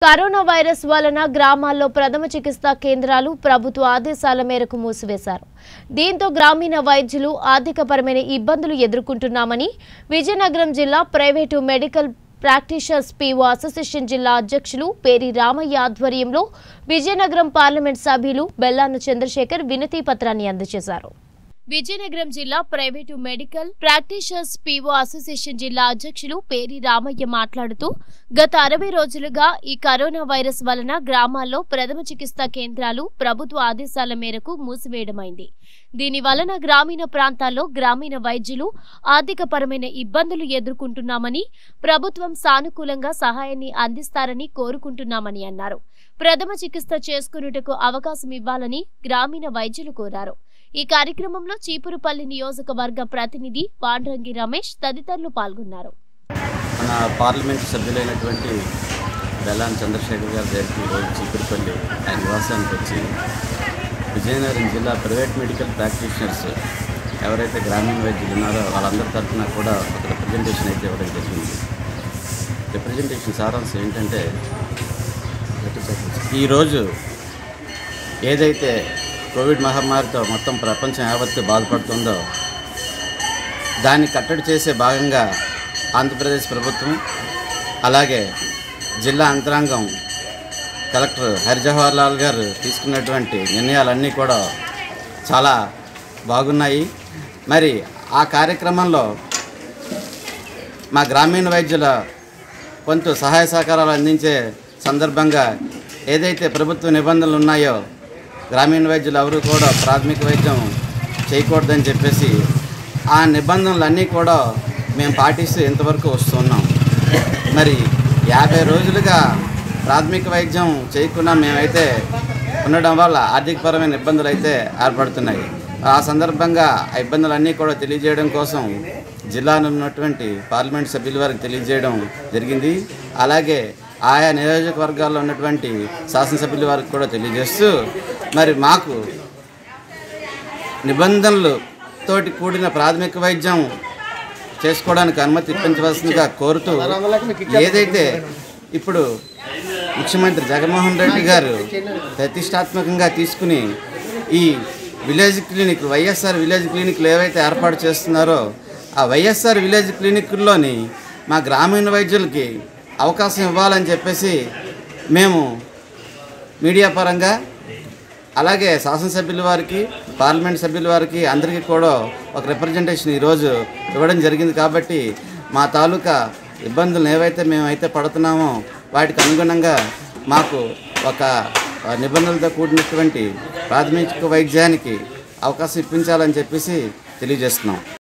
corona virus వలన గ్రామాల్లో ప్రథమ చికిత్సా కేంద్రాలు ప్రభుత్వ ఆదేశాల మేరకు మూసివేశారు దీంతో గ్రామీణ వైద్యులు ఆర్థికపరమైన ఇబ్బందులు ఎదుర్కొంటున్నామని విజయనగరం జిల్లా private medical practitioners PO association జిల్లా అధ్యక్షులు పేరి రామయ్య ఆధ్వర్యంలో విజయనగరం పార్లమెంట్ సభ్యులు బెల్లాన చంద్రశేఖర్ వినతి పత్రాన్ని అందజేశారు విజయనగరం జిల్లా private medical practitioners PO association జిల్లా అధ్యక్షులు పేరి రామయ్య మాట్లాడుతూ గత అరవై రోజులుగా ఈ కరోనా వైరస్ వలన గ్రామాల్లో ప్రథమ చికిత్సా కేంద్రాలు ప్రభుత్వ ఆదేశాల మేరకు మూసివేయడమైంది దీని వలన గ్రామీణ ప్రాంతాల్లో గ్రామీణ వైద్యులు ఆర్థికపరమైన ఇబ్బందులు ఎదుర్కొంటున్నామని ప్రభుత్వం సానుకూలంగా సహాయాన్ని అందిస్తారని కోరుకుంటున్నామని అన్నారు ప్రథమ చికిత్స చేసుకున్నటకు అవకాశం ఇవ్వాలని గ్రామీణ వైద్యులు కోరారు ఈ కార్యక్రమంలో చీపురుపల్లి నియోజకవర్గ ప్రతినిధి పాండ్రంగి రమేష్ తదితరులు పాల్గొన్నారు మన పార్లమెంట్ సభ్యులైనటువంటి బెల్లాన్ చంద్రశేఖర్ గారి దగ్గరికి ఈరోజు చీపురుపల్లి ఆయన నివాసానికి వచ్చి విజయనగరం జిల్లా ప్రైవేట్ మెడికల్ ప్రాక్టీషనర్స్ ఎవరైతే గ్రామీణ వైద్యులు ఉన్నారో వాళ్ళందరి తరఫున కూడా ఒక రిప్రజెంటేషన్ అయితే ఇవ్వడం జరిగింది రిప్రజెంటేషన్ సారాంశం ఏంటంటే ఈరోజు ఏదైతే కోవిడ్ మహమ్మారితో మొత్తం ప్రపంచం యావత్తు బాధపడుతుందో దాన్ని కట్టడి చేసే భాగంగా ఆంధ్రప్రదేశ్ ప్రభుత్వం అలాగే జిల్లా అంతరాంగం కలెక్టర్ హరిజవహర్ లాల్ గారు తీసుకున్నటువంటి నిర్ణయాలన్నీ కూడా చాలా బాగున్నాయి మరి ఆ కార్యక్రమంలో మా గ్రామీణ వైద్యుల వంతు సహాయ సహకారాలు అందించే సందర్భంగా ఏదైతే ప్రభుత్వ నిబంధనలు ఉన్నాయో గ్రామీణ వైద్యులు ఎవరు కూడా ప్రాథమిక వైద్యం చేయకూడదని చెప్పేసి ఆ నిబంధనలన్నీ కూడా మేము పాటిస్తూ ఇంతవరకు వస్తున్నాం మరి యాభై రోజులుగా ప్రాథమిక వైద్యం చేయకుండా మేమైతే ఉండడం వల్ల ఆర్థికపరమైన ఇబ్బందులు అయితే ఏర్పడుతున్నాయి ఆ సందర్భంగా ఆ ఇబ్బందులన్నీ కూడా తెలియజేయడం కోసం జిల్లాలో ఉన్నటువంటి పార్లమెంట్ సభ్యుల వారికి తెలియజేయడం జరిగింది అలాగే ఆయా నియోజకవర్గాల్లో ఉన్నటువంటి శాసనసభ్యుల వారికి కూడా తెలియజేస్తూ మరి మాకు నిబంధనలు తోటి కూడిన ప్రాథమిక వైద్యం చేసుకోవడానికి అనుమతి ఇప్పించవలసిందిగా కోరుతూ ఏదైతే ఇప్పుడు ముఖ్యమంత్రి జగన్మోహన్ రెడ్డి గారు ప్రతిష్టాత్మకంగా తీసుకుని ఈ విలేజ్ క్లినిక్ వైఎస్ఆర్ విలేజ్ క్లినిక్లు ఏవైతే ఏర్పాటు చేస్తున్నారో ఆ వైఎస్ఆర్ విలేజ్ క్లినిక్ల్లోని మా గ్రామీణ వైద్యులకి అవకాశం ఇవ్వాలని చెప్పేసి మేము మీడియా పరంగా అలాగే శాసనసభ్యుల వారికి పార్లమెంట్ సభ్యుల వారికి అందరికీ కూడా ఒక రిప్రజెంటేషన్ ఈరోజు ఇవ్వడం జరిగింది కాబట్టి మా తాలూకా ఇబ్బందులు ఏవైతే మేమైతే పడుతున్నామో వాటికి అనుగుణంగా మాకు ఒక ఆ, నిబంధనలతో కూడినటువంటి ప్రాథమిక వైద్యానికి అవకాశం ఇప్పించాలని చెప్పేసి తెలియజేస్తున్నాం